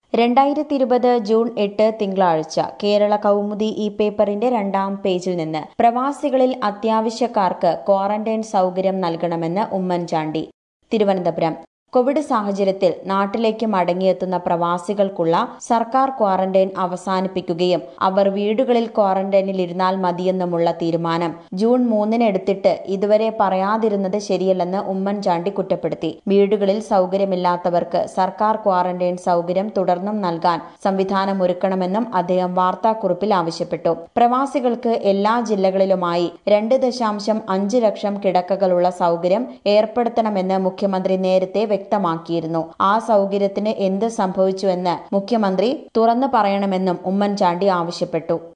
രണ്ടായിരത്തി ഇരുപത് ജൂൺ എട്ട് തിങ്കളാഴ്ച കേരള കൗമുദി ഈ പേപ്പറിന്റെ രണ്ടാം പേജിൽ നിന്ന് പ്രവാസികളിൽ അത്യാവശ്യക്കാർക്ക് ക്വാറന്റൈൻ സൗകര്യം നൽകണമെന്ന് ഉമ്മൻചാണ്ടി തിരുവനന്തപുരം കോവിഡ് സാഹചര്യത്തിൽ നാട്ടിലേക്ക് മടങ്ങിയെത്തുന്ന പ്രവാസികൾക്കുള്ള സർക്കാർ ക്വാറന്റൈൻ അവസാനിപ്പിക്കുകയും അവർ വീടുകളിൽ ക്വാറന്റൈനിൽ ഇരുന്നാൽ മതിയെന്നുമുള്ള തീരുമാനം ജൂൺ മൂന്നിന് എടുത്തിട്ട് ഇതുവരെ പറയാതിരുന്നത് ശരിയല്ലെന്ന് ഉമ്മൻചാണ്ടി കുറ്റപ്പെടുത്തി വീടുകളിൽ സൗകര്യമില്ലാത്തവർക്ക് സർക്കാർ ക്വാറന്റൈൻ സൗകര്യം തുടർന്നും നൽകാൻ സംവിധാനമൊരുക്കണമെന്നും അദ്ദേഹം വാർത്താക്കുറിപ്പിൽ ആവശ്യപ്പെട്ടു പ്രവാസികൾക്ക് എല്ലാ ജില്ലകളിലുമായി രണ്ട് ദശാംശം അഞ്ച് ലക്ഷം കിടക്കകളുള്ള സൗകര്യം ഏർപ്പെടുത്തണമെന്ന് മുഖ്യമന്ത്രി നേരത്തെ വ്യക്തമാക്കിയിരുന്നു ആ സൗകര്യത്തിന് എന്ത് സംഭവിച്ചുവെന്ന് മുഖ്യമന്ത്രി തുറന്നു പറയണമെന്നും ഉമ്മൻചാണ്ടി ആവശ്യപ്പെട്ടു